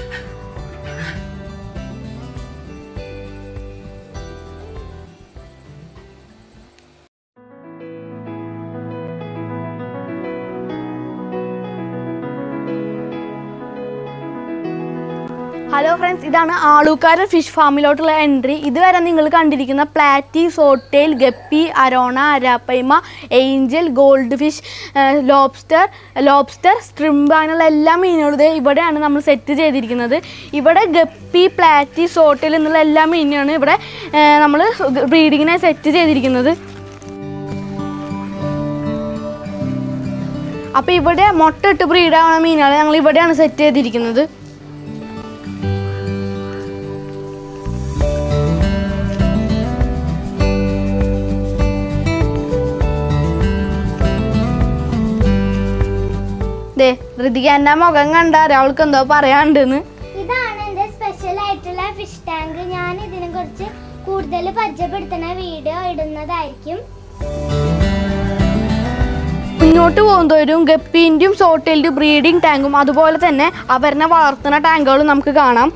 ഹലോ ഫ്രണ്ട്സ് ഇതാണ് ആളൂക്കാരൻ ഫിഷ് ഫാമിലോട്ടുള്ള എൻട്രി ഇതുവരെ നിങ്ങൾ കണ്ടിരിക്കുന്ന platy swordtail guppy arowana arapaima angel goldfish lobster lobster shrimp അങ്ങനെയുള്ള എല്ലാ മീനുകളും ദേ ഇവിടെയാണ് നമ്മൾ സെറ്റ് ചെയ്തിരിക്കുന്നത് ഇവിടെ ഗപ്പി പ്ലാറ്റി സോട്ടേൽ എന്നുള്ള എല്ലാ മീനാണ് ഇവിടെ നമ്മൾ ബ്രീഡിങ്ങിനെ സെറ്റ് ചെയ്തിരിക്കുന്നത് അപ്പോൾ ഇവിടെ മുട്ട ഇട്ട് ബ്രീഡാവുന്ന മീനുകളെ ഞങ്ങൾ ഇവിടെയാണ് സെറ്റ് ചെയ്തിരിക്കുന്നത് ദേ ഋതികാൻ്റെ മുഖം കണ്ടാൽ അവൾക്ക് എന്തോ പറയാണ്ടെന്ന് ഇതാണ് എൻ്റെ സ്പെഷ്യൽ ആയിട്ടുള്ള ഫിഷ് ടാങ്ക് ഞാൻ ഇതിനെ കുറിച്ച് കൂടുതൽ പരിചയപ്പെടുത്തുന്ന വീഡിയോ ഇടുന്നതായിരിക്കും മുന്നോട്ട് പോകുന്നവരും ഗപ്പീൻ്റെയും സോട്ടേലിൻ്റെ ബ്രീഡിംഗ് ടാങ്കും അതുപോലെ തന്നെ അവരിനെ വളർത്തുന്ന ടാങ്കുകളും നമുക്ക് കാണാം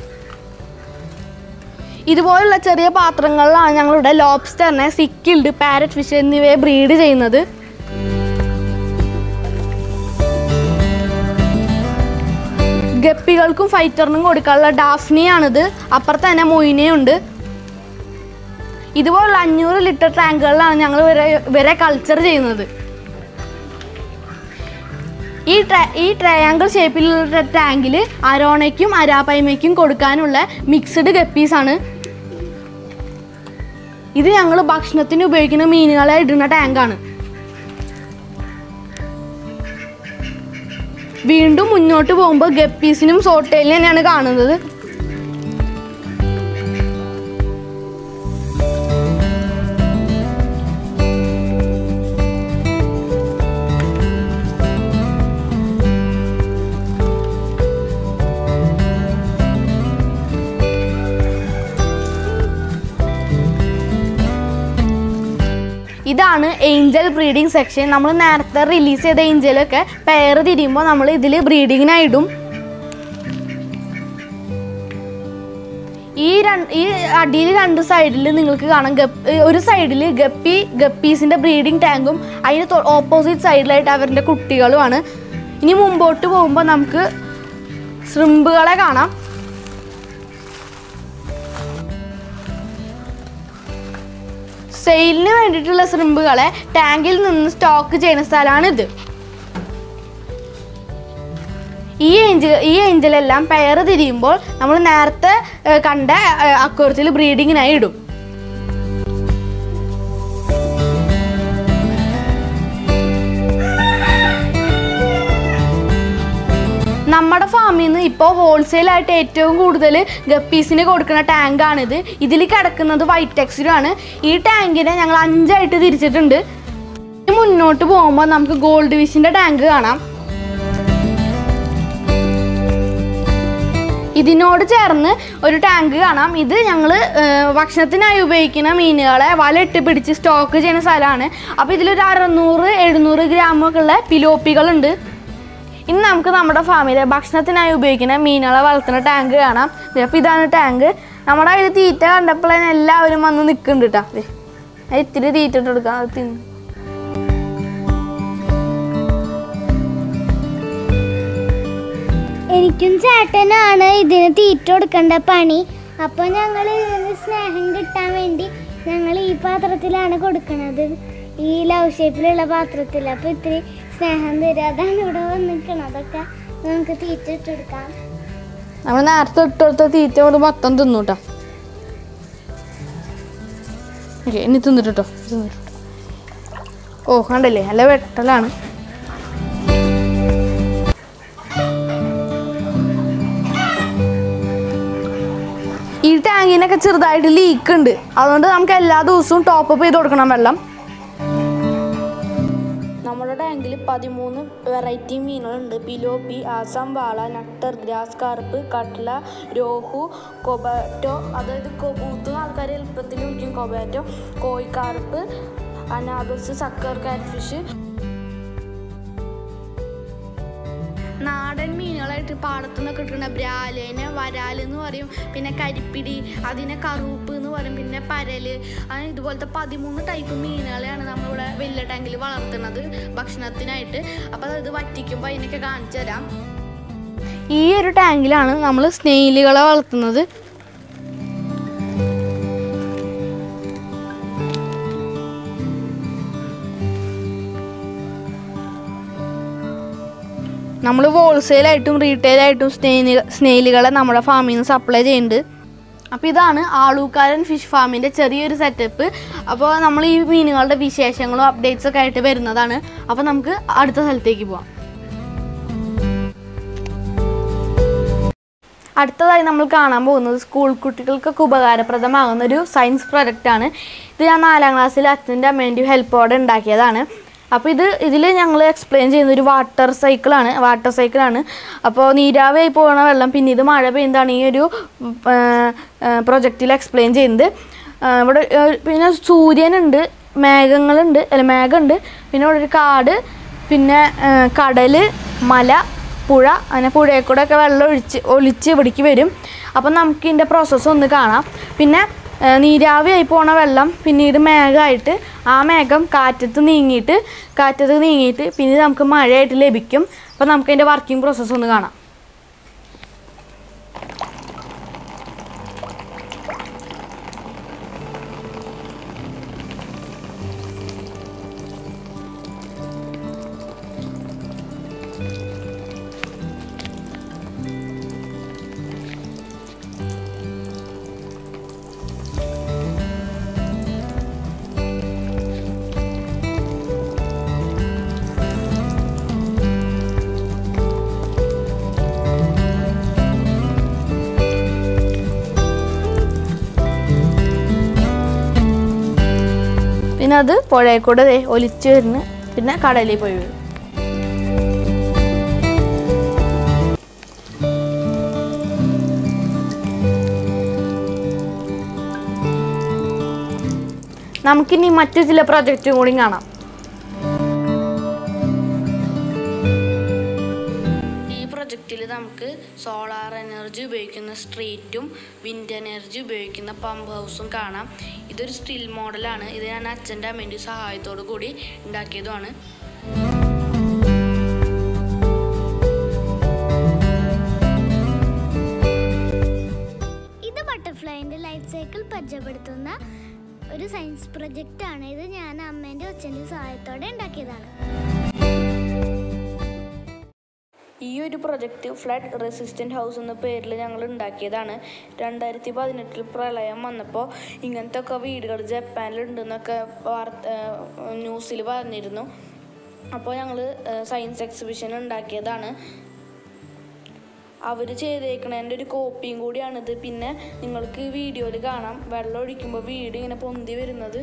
ഇതുപോലുള്ള ചെറിയ പാത്രങ്ങളിലാണ് ഞങ്ങളിവിടെ ലോബ്സ്റ്ററിനെ സിക്കിൾഡ് പാരറ്റ് ഫിഷ് എന്നിവയെ ബ്രീഡ് ചെയ്യുന്നത് ഗപ്പികൾക്കും ഫൈറ്ററിനും കൊടുക്കാനുള്ള ഡാഫ്നിയാണിത് അപ്പുറത്ത് തന്നെ മൊയിനയുണ്ട് ഇതുപോലുള്ള അഞ്ഞൂറ് ലിറ്റർ ടാങ്കുകളിലാണ് ഞങ്ങൾ ഇവരെ ഇവരെ കൾച്ചർ ചെയ്യുന്നത് ഈ ട്ര ഈ ട്രയാങ്കിൾ ഷേപ്പിലുള്ള ടാങ്കിൽ അരോണയ്ക്കും അരാപ്പയ്മയ്ക്കും കൊടുക്കാനുള്ള മിക്സ്ഡ് ഗപ്പീസാണ് ഇത് ഞങ്ങൾ ഭക്ഷണത്തിന് ഉപയോഗിക്കുന്ന മീനുകളെ ഇടുന്ന ടാങ്കാണ് വീണ്ടും മുന്നോട്ട് പോകുമ്പോൾ ഗപ്പീസിനും സോട്ടയിലും തന്നെയാണ് കാണുന്നത് ഇതാണ് ഏഞ്ചൽ ബ്രീഡിംഗ് സെക്ഷൻ നമ്മൾ നേരത്തെ റിലീസ് ചെയ്ത ഏഞ്ചലൊക്കെ പെയർ തിരിയുമ്പോൾ നമ്മൾ ഇതിൽ ബ്രീഡിങ്ങിനായിടും ഈ രണ്ട് ഈ അടിയിൽ രണ്ട് സൈഡിൽ നിങ്ങൾക്ക് കാണാം ഗപ്പ് ഒരു സൈഡിൽ ഗപ്പി ഗപ്പീസിൻ്റെ ബ്രീഡിംഗ് ടാങ്കും അതിന് ഓപ്പോസിറ്റ് സൈഡിലായിട്ട് അവരുടെ കുട്ടികളുമാണ് ഇനി മുമ്പോട്ട് പോകുമ്പോൾ നമുക്ക് ശൃംബുകളെ കാണാം സെയിലിന് വേണ്ടിയിട്ടുള്ള ശൃംബുകളെ ടാങ്കിൽ നിന്ന് സ്റ്റോക്ക് ചെയ്യുന്ന സ്ഥലമാണിത് ഈ ഏഞ്ചൽ ഈ ഏഞ്ചലെല്ലാം പെയർ തിരിയുമ്പോൾ നമ്മൾ നേരത്തെ ഏഹ്, കണ്ട അക്വരത്തിൽ ബ്രീഡിങ്ങിനായി ഇടും നമ്മുടെ ഫാമിൽ നിന്ന് ഇപ്പോൾ ഹോൾസെയിലായിട്ട് ഏറ്റവും കൂടുതൽ ഗപ്പീസിന് കൊടുക്കുന്ന ടാങ്കാണിത് ഇതിൽ കിടക്കുന്നത് വൈറ്റ് ടെക്സ്റ്റിലാണ് ഈ ടാങ്കിനെ ഞങ്ങൾ അഞ്ചായിട്ട് തിരിച്ചിട്ടുണ്ട് ഇനി മുന്നോട്ട് പോകുമ്പോൾ നമുക്ക് ഗോൾഡ് വിഷിൻ്റെ ടാങ്ക് കാണാം ഇതിനോട് ചേർന്ന് ഒരു ടാങ്ക് കാണാം ഇത് ഞങ്ങൾ ഭക്ഷണത്തിനായി ഉപയോഗിക്കുന്ന മീനുകളെ വലയിട്ട് പിടിച്ച് സ്റ്റോക്ക് ചെയ്യുന്ന സ്ഥലമാണ് അപ്പോൾ ഇതിലൊരു അറുന്നൂറ് എഴുന്നൂറ് ഗ്രാമൊക്കെ ഉള്ള പിലോപ്പികളുണ്ട് ഇനി നമുക്ക് നമ്മുടെ ഫാമിലെ ഭക്ഷണത്തിനായി ഉപയോഗിക്കുന്ന മീനുകളെ വളർത്തുന്ന ടാങ്ക് കാണാം ദേ, അപ്പോൾ ഇതാണ് ടാങ്ക് നമ്മുടെ കയ്യിൽ തീറ്റ കണ്ടപ്പോൾ തന്നെ എല്ലാവരും വന്ന് നിൽക്കുന്നുണ്ട് കേട്ടോ ദേ, ഞാൻ ഇത്തിരി തീറ്റ ഇട്ട് കൊടുക്കാം അത് തിന്ന് എനിക്കും ചേട്ടനാണ് ഇതിന് തീറ്റ കൊടുക്കേണ്ട പണി അപ്പോൾ ഞങ്ങൾ ഇതിന് സ്നേഹം കിട്ടാൻ വേണ്ടി ഞങ്ങൾ ഈ പാത്രത്തിലാണ് കൊടുക്കുന്നത് ഈ ലവ് ഷേപ്പിലുള്ള പാത്രത്തിൽ അപ്പോൾ ഇത്തിരി സ്നേഹം തരും അതാണ് ഇവിടെ വന്ന് നിൽക്കണതൊക്കെ നമുക്ക് തീറ്റ ഇട്ടെടുക്കാം നമ്മൾ നേരത്തെ ഇട്ട് കൊടുത്ത തീറ്റ കൊണ്ട് മൊത്തം തിന്നു കേട്ടോ ഓക്കെ ഇനി തിന്നിട്ട് കേട്ടോ തിന്നിട്ട് ഓ കണ്ടല്ലേ നല്ല വെട്ടലാണ് ഈ ടാങ്കിനൊക്കെ ചെറുതായിട്ട് ലീക്ക് ഉണ്ട് അതുകൊണ്ട് നമുക്ക് എല്ലാ ദിവസവും ടോപ്പ് അപ്പ് ചെയ്ത് കൊടുക്കണം വെള്ളം നമ്മുടെ ടാങ്കിൽ പതിമൂന്ന് വെറൈറ്റി മീനുകളുണ്ട് പിലോപ്പി ആസാം വാള നട്ടർ ഗ്രാസ് കാർപ്പ് കട്ട്ല രോഹു കൊബാറ്റോ അതായത് കൊബൂത്ത് ആൾക്കാർ എളുപ്പത്തിൽ വിളിക്കും കൊബാറ്റോ കോഴിക്കാർപ്പ് അനാബസ് സക്കർ കാറ്റ്ഫിഷ് നാടൻ മീനുകളായിട്ട് പാടത്തു നിന്ന് കിട്ടുന്ന ബ്രാലേനെ വരാൽ എന്ന് പറയും പിന്നെ കരിപ്പിടി അതിനെ കറുപ്പ് എന്ന് പറയും പിന്നെ പരല് അങ്ങനെ ഇതുപോലത്തെ പതിമൂന്ന് ടൈപ്പ് മീനുകളെയാണ് നമ്മളിവിടെ വലിയ ടാങ്കിൽ വളർത്തുന്നത് ഭക്ഷണത്തിനായിട്ട് അപ്പോൾ അത് വറ്റിക്കുമ്പോൾ അതിനൊക്കെ കാണിച്ചു തരാം ഈ ഒരു ടാങ്കിലാണ് നമ്മൾ സ്നെയിലുകളെ വളർത്തുന്നത് നമ്മൾ ഹോൾസെയിലായിട്ടും റീറ്റെയിലായിട്ടും സ്നെയിലി സ്നെയിലുകളെ നമ്മുടെ ഫാമിൽ നിന്ന് സപ്ലൈ ചെയ്യുന്നുണ്ട് അപ്പോൾ ഇതാണ് ആളൂക്കാരൻ ഫിഷ് ഫാമിൻ്റെ ചെറിയൊരു സെറ്റപ്പ് അപ്പോൾ നമ്മൾ ഈ മീനുകളുടെ വിശേഷങ്ങളും അപ്ഡേറ്റ്സ് ഒക്കെ ആയിട്ട് വരുന്നതാണ് അപ്പോൾ നമുക്ക് അടുത്ത സ്ഥലത്തേക്ക് പോവാം അടുത്തതായി നമ്മൾ കാണാൻ പോകുന്നത് സ്കൂൾ കുട്ടികൾക്കൊക്കെ ഉപകാരപ്രദമാകുന്ന ഒരു സയൻസ് പ്രൊജക്റ്റ് ആണ് ഇത് ഞാൻ നാലാം ക്ലാസ്സിൽ അച്ഛൻ്റെ അമ്മേൻ്റെയും ഹെൽപ്പോടെ ഉണ്ടാക്കിയതാണ് അപ്പോൾ ഇത് ഇതിൽ ഞങ്ങൾ എക്സ്പ്ലെയിൻ ചെയ്യുന്ന ഒരു വാട്ടർ സൈക്കിളാണ് വാട്ടർ സൈക്കിളാണ് അപ്പോൾ നീരാവിയായി പോകുന്ന വെള്ളം പിന്നെ ഇത് മഴ പെയ്യുന്നതാണ് ഈ ഒരു പ്രൊജക്റ്റിൽ എക്സ്പ്ലെയിൻ ചെയ്യുന്നത് ആ, ഇവിടെ ആ, പിന്നെ സൂര്യനുണ്ട് മേഘങ്ങളുണ്ട് അല്ല മേഘമുണ്ട് പിന്നെ ഇവിടെ ഒരു കാട് പിന്നെ ആ, കടല് മല പുഴ അങ്ങനെ പുഴയിൽ കൂടെ ഒക്കെ വെള്ളം ഒഴിച്ച് ഒലിച്ച് ഇവിടേക്ക് വരും അപ്പം നമുക്ക് ഇതിൻ്റെ പ്രോസസ്സ് ഒന്ന് കാണാം പിന്നെ ആ, നീരാവിയായി പോണ വെള്ളം പിന്നീട് മേഘമായിട്ട് ആ മേഘം കാറ്റത്ത് നീങ്ങിയിട്ട് കാറ്റത്ത് നീങ്ങിയിട്ട് പിന്നെ നമുക്ക് മഴയായിട്ട് ലഭിക്കും അപ്പം നമുക്ക് അതിൻ്റെ വർക്കിംഗ് പ്രോസസ്സ് ഒന്ന് കാണാം പിന്നെ അത് പുഴയിൽ കൂടെ ദേ ഒലിച്ച് വരുന്നു പിന്നെ കടലിൽ പോയി വീഴും നമുക്കിനി മറ്റു ചില പ്രൊജക്റ്റും കൂടി കാണാം ഈ പ്രൊജക്റ്റിൽ നമുക്ക് സോളാർ എനർജി ഉപയോഗിക്കുന്ന സ്ട്രീറ്റും വിൻഡ് എനർജി ഉപയോഗിക്കുന്ന പമ്പ് ഹൗസും കാണാം ഇതൊരു സ്റ്റിൽ മോഡലാണ് ഇത് ഞാൻ അച്ഛൻ്റെ അമ്മേൻ്റെ സഹായത്തോടു കൂടി ഉണ്ടാക്കിയതുമാണ് ഇത് ബട്ടർഫ്ലൈൻ്റെ ലൈഫ് സൈക്കിൾ പരിചയപ്പെടുത്തുന്ന ഒരു സയൻസ് പ്രൊജക്റ്റ് ആണ് ഇത് ഞാൻ അമ്മേൻ്റെ അച്ഛൻ്റെ സഹായത്തോടെ ഉണ്ടാക്കിയതാണ് ഈ ഒരു പ്രൊജക്റ്റ് ഫ്ലഡ് റെസിസ്റ്റൻറ്റ് ഹൗസ് എന്ന പേരിൽ ഞങ്ങൾ ഉണ്ടാക്കിയതാണ് രണ്ടായിരത്തി പതിനെട്ടിൽ പ്രളയം വന്നപ്പോൾ ഇങ്ങനത്തെ ഒക്കെ വീടുകൾ ജപ്പാനിലുണ്ടെന്നൊക്കെ വാർത്ത ന്യൂസിൽ പറഞ്ഞിരുന്നു അപ്പോൾ ഞങ്ങൾ സയൻസ് എക്സിബിഷൻ ഉണ്ടാക്കിയതാണ് അവർ ചെയ്തേക്കണതിൻ്റെ ഒരു കോപ്പിയും കൂടിയാണിത് പിന്നെ നിങ്ങൾക്ക് ഈ വീഡിയോയിൽ കാണാം വെള്ളം ഒഴിക്കുമ്പോൾ വീട് ഇങ്ങനെ പൊന്തി വരുന്നത്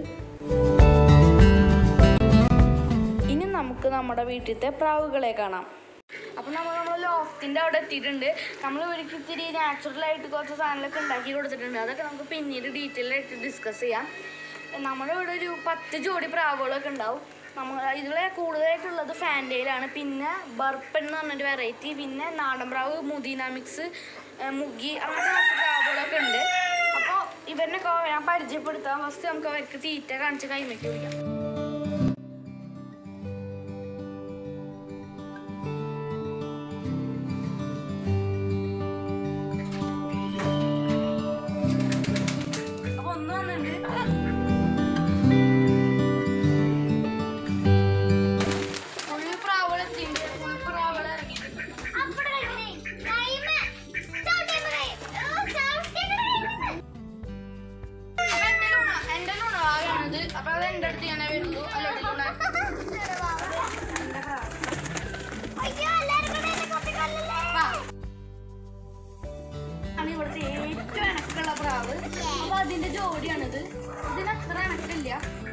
ഇനി നമുക്ക് നമ്മുടെ വീട്ടിലത്തെ പ്രാവുകളെ കാണാം അപ്പം നമ്മൾ നമ്മൾ ലോഫ്റ്റിൻ്റെ അവിടെ എത്തിയിട്ടുണ്ട് നമ്മൾ ഒരിക്കൽ ഇത്തിരി നാച്ചുറലായിട്ട് കുറച്ച് സാധനങ്ങളൊക്കെ ഉണ്ടാക്കി കൊടുത്തിട്ടുണ്ട് അതൊക്കെ നമുക്ക് പിന്നീട് ഡീറ്റെയിൽ ആയിട്ട് ഡിസ്കസ് ചെയ്യാം നമ്മുടെ ഇവിടെ ഒരു പത്ത് ജോഡി പ്രാവുകളൊക്കെ ഉണ്ടാവും നമ്മൾ ഇതിലെ കൂടുതലായിട്ടുള്ളത് ഫാൻറ്റയിലാണ് പിന്നെ ബർപ്പൻ എന്ന് പറഞ്ഞൊരു വെറൈറ്റി പിന്നെ നാടൻ പ്രാവ് മുദീന മിക്സ് ഏഹ് മുഗി അങ്ങനത്തെ കുറച്ച് പ്രാവുകളൊക്കെ ഉണ്ട് അപ്പോൾ ഇവരിനൊക്കെ ഞാൻ പരിചയപ്പെടുത്താം ഫസ്റ്റ് നമുക്ക് അവർക്ക് തീറ്റ കാണിച്ച് കൈമയ്ക്ക് പിടിക്കാം അപ്പൊ ഒന്ന് വന്നിട്ടുണ്ട് ഫുൾ പ്രാവുകൾ എത്തിയിട്ടുണ്ട് ഫുൾ പ്രാവുകൾ ഇറങ്ങിയിട്ടുണ്ട് അപ്പൊ എന്റെ ലൂണ എന്റെ ലൂണ ആകാണത് അപ്പൊ അത് എന്റെ അടുത്ത് ഞാനേ വരുള്ളൂ അല്ല ലൂണ ആണ് ഇവിടുത്തെ ഏറ്റവും ഇണക്കുള്ള പ്രാവ് അപ്പൊ അതിന്റെ ജോഡിയാണിത് ഇതിന് അത്ര ഇണക്കില്ല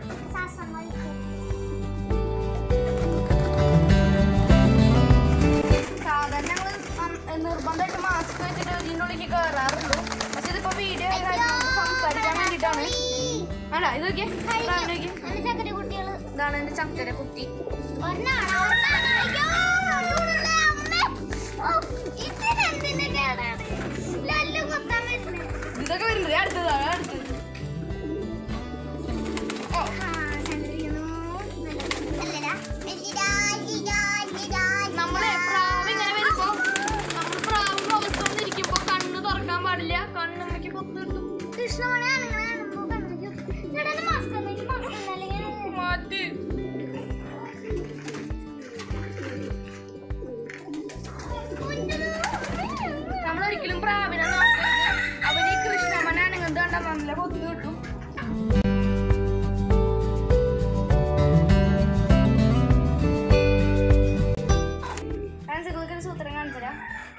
സാധാരണ ഞങ്ങള് നം- നിർബന്ധമായിട്ട് മാസ്ക് വെച്ചിട്ട് ഇതിൻ്റെ ഉള്ളിലേക്ക് കയറാറുള്ളൂ പക്ഷെ ഇതിപ്പോ വീഡിയോ സംസാരിക്കാൻ വേണ്ടിയിട്ടാണ് വേണ്ട ഇത് നോക്കിയേ പ്രാവിനെ നോക്കിയേ ചക്കര കുട്ടികള് ഇതാണ് എന്റെ ചക്കര കുട്ടി ഒരെണ്ണാണോ? ഒരെണ്ണാണോ? അയ്യോ, അതുകൊണ്ടല്ലേ അമ്മേ. ഓ, ഇതിനെന്തിന്റെ കേടാണ്? ലല്ലു കുത്താൻ വരുന്നു. ഇതൊക്കെ വരുന്നത് അടുത്തതാണ് അടുത്തത് ആ, കണ്ടിരിക്കുന്നു. നല്ലതാ. ഇതാ, ഇതാ, ഇതാ, നമ്മളെ പ്രാവ് ഇങ്ങനെ വരുമ്പോ നമ്മൾ പ്രാവ് മുഖത്തൊന്നിരിക്കുമ്പോ കണ്ണ് തുറക്കാൻ പാടില്ല കണ്ണ് നമുക്ക് പൊത്ത് കിട്ടും കൃഷ്ണമണി ആണുങ്ങളെ കാണുമ്പോ കണ്ടിരിക്കും. ഇവിടെ ഒരു mask ഉണ്ട്. ഈ mask ഉണ്ട്. അല്ലെങ്കിൽ മാറ്റി നമ്മളൊരിക്കലും പ്രാവിനെ നോക്കരുത് അവര് ഈ കൃഷ്ണമനാണ് ഇങ്ങനത്തെ കണ്ടാ നല്ല കൊത്തു കിട്ടും കാണിച്ചു സൂത്രം കാണിച്ചുതരാം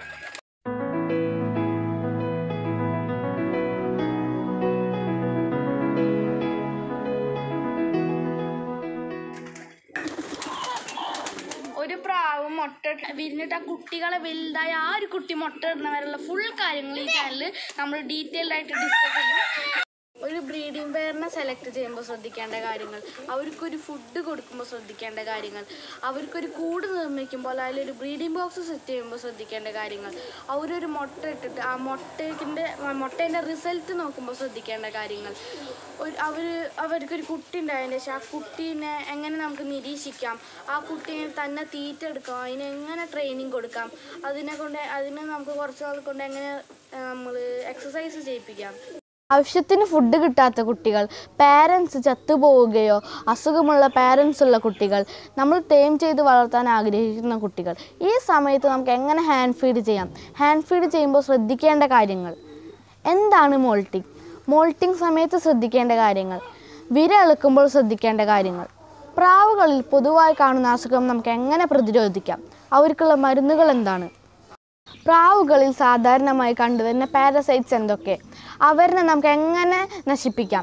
ഒരു പ്രാവ് മുട്ട ഇട്ട് വിരിഞ്ഞിട്ട് ആ കുട്ടികളെ വലുതായ ആ ഒരു കുട്ടി മുട്ട ഇടുന്നവരുള്ള ഫുൾ കാര്യങ്ങൾ ഈ ചാനലിൽ നമ്മൾ ഡീറ്റെയിൽഡ് ആയിട്ട് ഡിസ്കസ് ചെയ്യും ഒരു ബ്രീഡിംഗ് പെയറിനെ സെലക്ട് ചെയ്യുമ്പോൾ ശ്രദ്ധിക്കേണ്ട കാര്യങ്ങൾ അവർക്കൊരു ഫുഡ് കൊടുക്കുമ്പോൾ ശ്രദ്ധിക്കേണ്ട കാര്യങ്ങൾ അവർക്കൊരു കൂട് നിർമ്മിക്കുമ്പോൾ അതിലൊരു ബ്രീഡിംഗ് ബോക്സ് സെറ്റ് ചെയ്യുമ്പോൾ ശ്രദ്ധിക്കേണ്ട കാര്യങ്ങൾ അവരൊരു മുട്ട ഇട്ടിട്ട് ആ മുട്ടേൻ്റെ മുട്ടേൻ്റെ റിസൾട്ട് നോക്കുമ്പോൾ ശ്രദ്ധിക്കേണ്ട കാര്യങ്ങൾ ഒരു അവർ അവർക്കൊരു കുട്ടി ഉണ്ടായതിന് ശേഷം ആ കുട്ടീനെ എങ്ങനെ നമുക്ക് നിരീക്ഷിക്കാം ആ കുട്ടീനെ തന്നെ തീറ്റ എടുക്കാം അതിന് എങ്ങനെ ട്രെയിനിങ് കൊടുക്കാം അതിനെ കൊണ്ട് അതിനെ നമുക്ക് കുറച്ച് നാൾ കൊണ്ട് എങ്ങനെ നമ്മൾ എക്സസൈസ് ചെയ്യിപ്പിക്കാം ആവശ്യത്തിന് ഫുഡ് കിട്ടാത്ത കുട്ടികൾ പാരൻസ് ചത്തുപോവുകയോ അസുഖമുള്ള പാരൻസ് ഉള്ള കുട്ടികൾ നമ്മൾ ടേം ചെയ്ത് വളർത്താൻ ആഗ്രഹിക്കുന്ന കുട്ടികൾ ഈ സമയത്ത് നമുക്ക് എങ്ങനെ ഹാൻഡ് ഫീഡ് ചെയ്യാം ഹാൻഡ് ഫീഡ് ചെയ്യുമ്പോൾ ശ്രദ്ധിക്കേണ്ട കാര്യങ്ങൾ എന്താണ് മോൾട്ടിങ് മോൾട്ടിങ് സമയത്ത് ശ്രദ്ധിക്കേണ്ട കാര്യങ്ങൾ വിര ഇളക്കുമ്പോൾ ശ്രദ്ധിക്കേണ്ട കാര്യങ്ങൾ പ്രാവുകളിൽ പൊതുവായി കാണുന്ന അസുഖം നമുക്ക് എങ്ങനെ പ്രതിരോധിക്കാം അവർക്കുള്ള മരുന്നുകൾ എന്താണ് പ്രാവുകളിൽ സാധാരണമായി കണ്ടുവരുന്ന പാരസൈറ്റ്സ് എന്തൊക്കെ അവരിനെ നമുക്ക് എങ്ങനെ നശിപ്പിക്കാം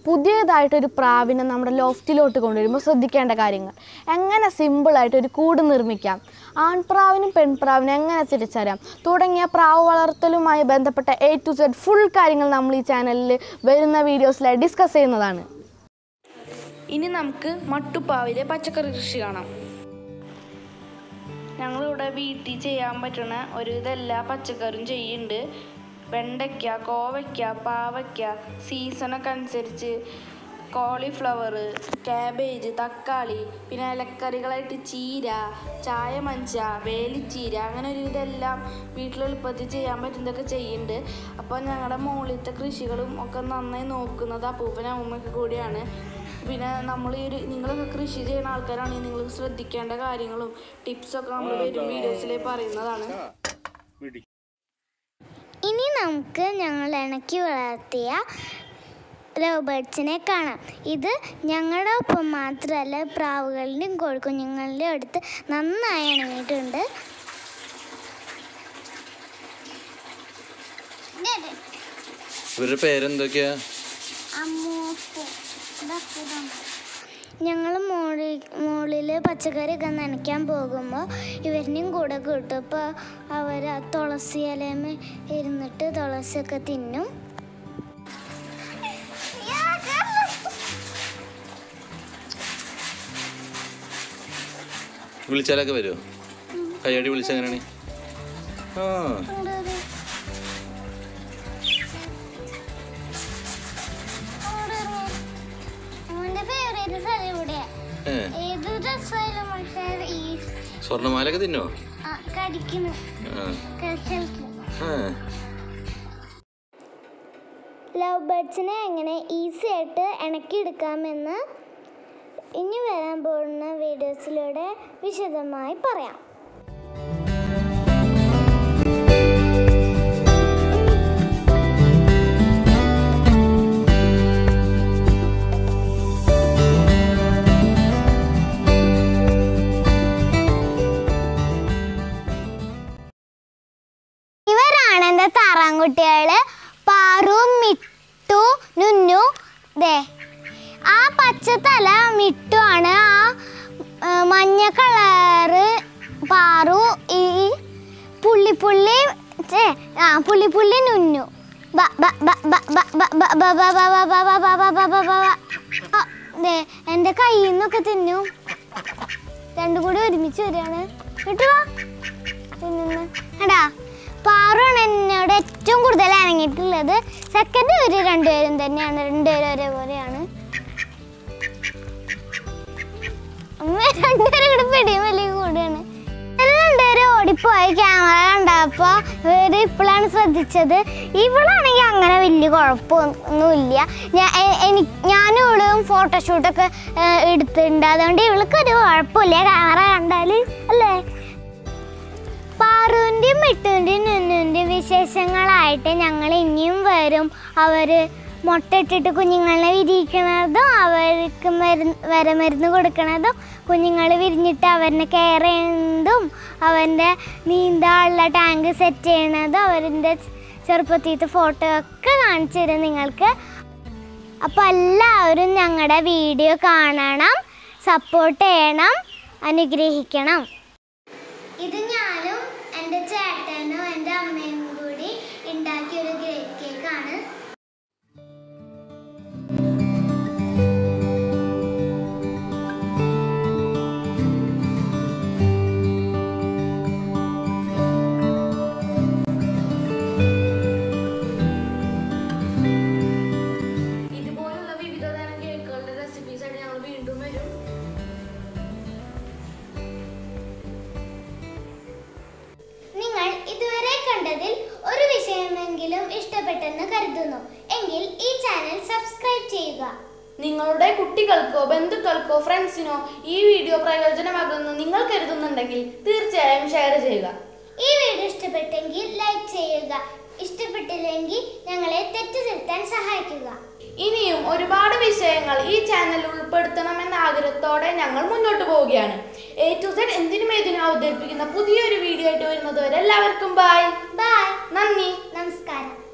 പുതിയതായിട്ടൊരു പ്രാവിനെ നമ്മുടെ ലോഫ്റ്റിലോട്ട് കൊണ്ടുവരുമ്പോൾ ശ്രദ്ധിക്കേണ്ട കാര്യങ്ങൾ എങ്ങനെ സിമ്പിളായിട്ട് ഒരു കൂട് നിർമ്മിക്കാം ആൺപ്രാവിനും പെൺപ്രാവിനും എങ്ങനെ തിരിച്ചറിയാം തുടങ്ങിയ പ്രാവ് വളർത്തലുമായി ബന്ധപ്പെട്ട എ ടു സെഡ് ഫുൾ കാര്യങ്ങൾ നമ്മൾ ഈ ചാനലിൽ വരുന്ന വീഡിയോസിലായി ഡിസ്കസ് ചെയ്യുന്നതാണ് ഇനി നമുക്ക് മട്ടുപ്പാവിലെ പച്ചക്കറി കൃഷി കാണാം ഞങ്ങളിവിടെ വീട്ടിൽ ചെയ്യാൻ പറ്റുന്ന ഒരു ഇതെല്ലാ പച്ചക്കറിയും ചെയ്യുന്നുണ്ട് വെണ്ടയ്ക്ക കോവയ്ക്ക പാവയ്ക്ക സീസണൊക്കെ അനുസരിച്ച് കോളിഫ്ലവർ ക്യാബേജ് തക്കാളി പിന്നെ ഇലക്കറികളായിട്ട് ചീര ചായ മഞ്ച വേലിച്ചീര അങ്ങനെ ഒരു ഇതെല്ലാം വീട്ടിൽ എളുപ്പത്തിൽ ചെയ്യാൻ പറ്റുന്നതൊക്കെ ചെയ്യുന്നുണ്ട് അപ്പോൾ ഞങ്ങളുടെ മുകളിലത്തെ കൃഷികളും ഒക്കെ നന്നായി നോക്കുന്നത് അപ്പൂപ്പനും അമ്മൂമ്മയൊക്കെ കൂടിയാണ് പിന്നെ നമ്മൾ ഈ ഒരു നിങ്ങളൊക്കെ കൃഷി ചെയ്യുന്ന ആൾക്കാരാണെങ്കിൽ നിങ്ങൾ ശ്രദ്ധിക്കേണ്ട കാര്യങ്ങളും ടിപ്സൊക്കെ നമ്മൾ വരും വീഡിയോസിൽ പറയുന്നതാണ് ഇനി നമുക്ക് ഞങ്ങൾ ഇണക്കി വളർത്തിയ ലവ് ബേർഡ്സിനെ കാണാം ഇത് ഞങ്ങളുടെ ഒപ്പം മാത്രമല്ല പ്രാവുകളുടെയും കോഴിക്കുഞ്ഞുങ്ങളുടെയും അടുത്ത് നന്നായി ഇണങ്ങിയിട്ടുണ്ട് ഇവരുടെ പേരെന്തൊക്കെയാ ഞങ്ങൾ മോളിൽ മുകളിൽ പച്ചക്കറിയൊക്കെ നനയ്ക്കാൻ പോകുമ്പോൾ ഇവരിനെയും കൂടെ കൂട്ടും അപ്പോൾ അവർ ആ തുളസി ഇലമേ ഇരുന്നിട്ട് തുളസിയൊക്കെ തിന്നും വിളിച്ചാലൊക്കെ വരുമോ കയ്യടി വിളിച്ചെങ്ങനെയാണ് ആ അവൻ്റെ ഫേവറേറ്റ് സ്ഥലം ഇവിടെ ഏ ഏത് ഡ്രസ്സായാലും പക്ഷേ ഈ സ്വർണ്ണമാലൊക്കെ തിന്നോ ആ, കടിക്കുന്നു ആ കളിക്കും ആ ലവ് ബേർഡ്സിനെ എങ്ങനെ ഈസി ആയിട്ട് ഇണക്കിയെടുക്കാമെന്ന് ഇനി വരാൻ പോകുന്ന വീഡിയോസിലൂടെ വിശദമായി പറയാം ഇവരാണ് എൻ്റെ താറാൻകുട്ടികള് പാറു മിട്ടു നുന്നു ദേ ആ പച്ചത്തല മിട്ടു ആണ് ആ ഏ, മഞ്ഞ കളറ് പാറു ഈ പുള്ളിപ്പുള്ളി ഛേ, ആ പുള്ളിപ്പുള്ളി നുന്നു ബ, ബ, ബ, ബ, ബ, ബ, ബ, ബ, ബ, ബ, ബ, ബ, ബ, ബ, ബ, ബ, ബ, ബ. ആ, ദേ എൻ്റെ കയ്യിൽ നിന്നൊക്കെ തിന്നു രണ്ടും കൂടി ഒരുമിച്ച് വരികയാണ് കിട്ടുവാ തിന്നുന്നു എടാ പാറുവാണ് എന്നോട് ഏറ്റവും കൂടുതൽ ഇറങ്ങിയിട്ടുള്ളത് സെക്കൻഡ് ഒരു രണ്ടുപേരും തന്നെയാണ് രണ്ടുപേരും ഒരേപോലെയാണ് അമ്മ രണ്ടുപേരും കൂടെ പിടിയും വലിയ കൂടെയാണ് രണ്ടുപേരും ഓടിപ്പോയി ക്യാമറ കണ്ടപ്പോ ഇവര് ഇപ്പോഴാണ് ശ്രദ്ധിച്ചത് ഇവളാണെങ്കിൽ അങ്ങനെ വലിയ കുഴപ്പമൊന്നുമില്ല ഞാൻ എ- എനിക്ക് ഞാനും ഇവളും ഫോട്ടോഷൂട്ടൊക്കെ എടുത്തിട്ടുണ്ട് അതുകൊണ്ട് ഇവൾക്കൊരു കുഴപ്പമില്ല ക്യാമറ കണ്ടാല് അല്ലേ പാറുവിൻ്റെയും മിട്ടുവിൻ്റെയും നുന്നുവിൻ്റെയും വിശേഷങ്ങളായിട്ട് ഞങ്ങൾ ഇനിയും വരും അവർ മുട്ടയിട്ടിട്ട് കുഞ്ഞുങ്ങളെ വിരിയിക്കണതും അവർക്ക് മരുന്ന് വരമരുന്ന് കൊടുക്കണതും കുഞ്ഞുങ്ങൾ വിരിഞ്ഞിട്ട് അവരെ കെയർ ചെയ്യുന്നതും അവൻ്റെ നീന്താനുള്ള ടാങ്ക് സെറ്റ് ചെയ്യണതും അവരുടെ ചെറുപ്പത്തിലത്തെ ഫോട്ടോ ഒക്കെ കാണിച്ചു തരും നിങ്ങൾക്ക് അപ്പോൾ എല്ലാവരും ഞങ്ങളുടെ വീഡിയോ കാണണം സപ്പോർട്ട് ചെയ്യണം അനുഗ്രഹിക്കണം ഇത് ഞാനും എൻ്റെ ചേട്ടനും എൻ്റെ അമ്മയും കൂടി ഉണ്ടാക്കിയ ഒരു ഗ്രേറ്റ് കേക്ക് ആണ് ഇതുപോലുള്ള വിവിധ തരം കേക്കുകളുടെ റെസിപ്പീസ് ആയിട്ട് ഞങ്ങൾ വീണ്ടും വരും നിങ്ങൾ ഇതുവരെ കണ്ടതിൽ ഒരു വിഷയമെങ്കിലും ഇഷ്ടപ്പെട്ടെന്ന് കരുതുന്നു എങ്കിൽ ഈ ചാനൽ സബ്സ്ക്രൈബ് ചെയ്യുക നിങ്ങളുടെ കുട്ടികൾക്കോ ബന്ധുക്കൾക്കോ ഫ്രണ്ട്സിനോ ഈ വീഡിയോ പ്രയോജനമാകുമെന്ന് നിങ്ങൾ കരുതുന്നുണ്ടെങ്കിൽ തീർച്ചയായും ഷെയർ ചെയ്യുക ഈ വീഡിയോ ഇഷ്ടപ്പെട്ടെങ്കിൽ ലൈക്ക് ചെയ്യുക ഇഷ്ടപ്പെട്ടില്ലെങ്കിൽ ഞങ്ങളെ തെറ്റ് തിരുത്താൻ സഹായിക്കുക ഇനിയും ഒരുപാട് വിഷയങ്ങൾ ഈ ചാനലിൽ ഉൾപ്പെടുത്തണമെന്ന ആഗ്രഹത്തോടെ ഞങ്ങൾ മുന്നോട്ട് പോവുകയാണ് എ ടു സെഡ് എന്തിനും ഏതിനും അവതരിപ്പിക്കുന്ന പുതിയൊരു വീഡിയോ ആയിട്ട് വരുന്നത് വരെ എല്ലാവർക്കും ബായ് ബൈ നന്ദി നമസ്കാരം